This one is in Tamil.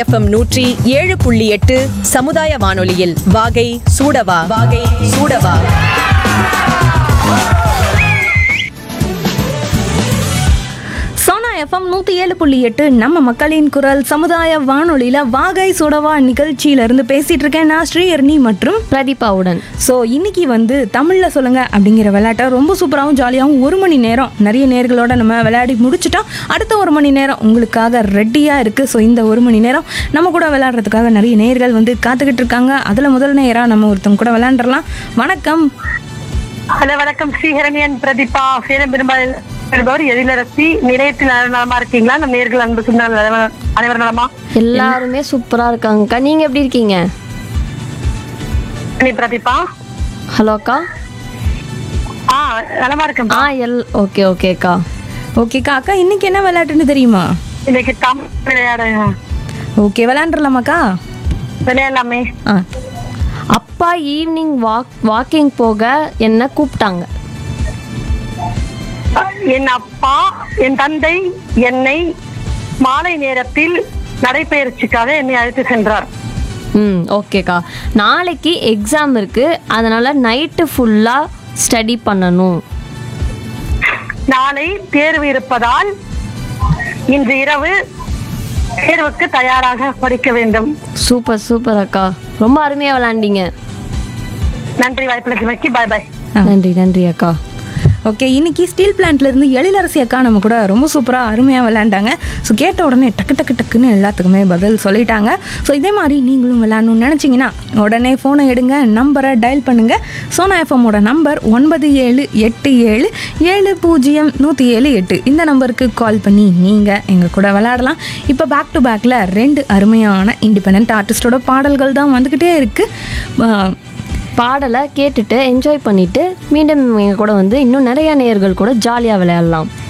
எஃப்எம் நூற்றி ஏழு புள்ளி எட்டு சமுதாய வானொலியில் வாகை சூடவா வாகை சூடவா சோனா எஃப்எம் நூற்றி ஏழு புள்ளி எட்டு நம்ம மக்களின் குரல் சமுதாய வானொலியில் வாகை சுடவா நிகழ்ச்சியிலேருந்து பேசிகிட்டு இருக்கேன் நான் ஸ்ரீஹர்னி மற்றும் பிரதீபாவுடன் ஸோ இன்னைக்கு வந்து தமிழில் சொல்லுங்க அப்படிங்கிற விளையாட்டை ரொம்ப சூப்பராகவும் ஜாலியாகவும் ஒரு மணி நேரம் நிறைய நேர்களோட நம்ம விளையாடி முடிச்சிட்டோம் அடுத்த ஒரு மணி நேரம் உங்களுக்காக ரெடியாக இருக்குது ஸோ இந்த ஒரு மணி நேரம் நம்ம கூட விளையாடுறதுக்காக நிறைய நேர்கள் வந்து காத்துக்கிட்டு இருக்காங்க அதில் முதல் நேராக நம்ம ஒருத்தவங்க கூட விளையாண்டுறலாம் வணக்கம் ஹலோ வணக்கம் ஸ்ரீஹரணியன் பிரதீபா சேலம் பெரும்பால் பெறுபவர் எழிலரசி நிலையத்தில் நல- நலமா இருக்கீங்களா நம்ம நேர்கள் அன்பு சொன்ன அனைவரும் நலமா எல்லாருமே சூப்பரா இருக்காங்கக்கா நீங்க எப்படி இருக்கீங்க நீ பிரதீபா ஹலோ அக்கா ஆ நலமா இருக்கேன் ஆ எல் ஓகே ஓகேக்கா ஓகேக்கா அக்கா இன்னைக்கு என்ன விளையாட்டுன்னு தெரியுமா இன்னைக்கு தமிழ் விளையாட ஓகே விளையாண்டுறலாமாக்கா விளையாடலாமே ஆ அப்பா ஈவினிங் வாக் வாக்கிங் போக என்ன கூப்பிட்டாங்க என் அப்பா என் தந்தை என்னை மாலை நேரத்தில் நடைபயிற்சிக்காக என்னை அழைத்து சென்றார் ம் ஓகேக்கா நாளைக்கு எக்ஸாம் இருக்கு அதனால நைட்டு ஃபுல்லா ஸ்டடி பண்ணணும் நாளை தேர்வு இருப்பதால் இன்று இரவு தேர்வுக்கு தயாராக படிக்க வேண்டும் சூப்பர் சூப்பர் அக்கா ரொம்ப அருமையா விளாண்டீங்க நன்றி வாய்ப்புகளுக்கு பாய் பாய் நன்றி நன்றி அக்கா ஓகே இன்னைக்கு ஸ்டீல் பிளான்ட்ல இருந்து எழிலரசி அக்கா நம்ம கூட ரொம்ப சூப்பராக அருமையாக விளையாண்டாங்க ஸோ கேட்ட உடனே டக்கு டக்கு டக்குன்னு எல்லாத்துக்குமே பதில் சொல்லிட்டாங்க ஸோ இதே மாதிரி நீங்களும் விளையாடணும்னு நினச்சிங்கன்னா உடனே ஃபோனை எடுங்க நம்பரை டயல் பண்ணுங்க சோனா எஃப்எம்மோட நம்பர் ஒன்பது ஏழு எட்டு ஏழு ஏழு பூஜ்ஜியம் நூற்றி ஏழு எட்டு இந்த நம்பருக்கு கால் பண்ணி நீங்கள் எங்கள் கூட விளையாடலாம் இப்போ பேக் டு பேக்கில் ரெண்டு அருமையான இண்டிபெண்ட் ஆர்டிஸ்டோட பாடல்கள் தான் வந்துக்கிட்டே இருக்குது பாடலை கேட்டுட்டு என்ஜாய் பண்ணிட்டு மீண்டும் எங்க கூட வந்து இன்னும் நிறைய நேயர்கள் கூட ஜாலியா விளையாடலாம்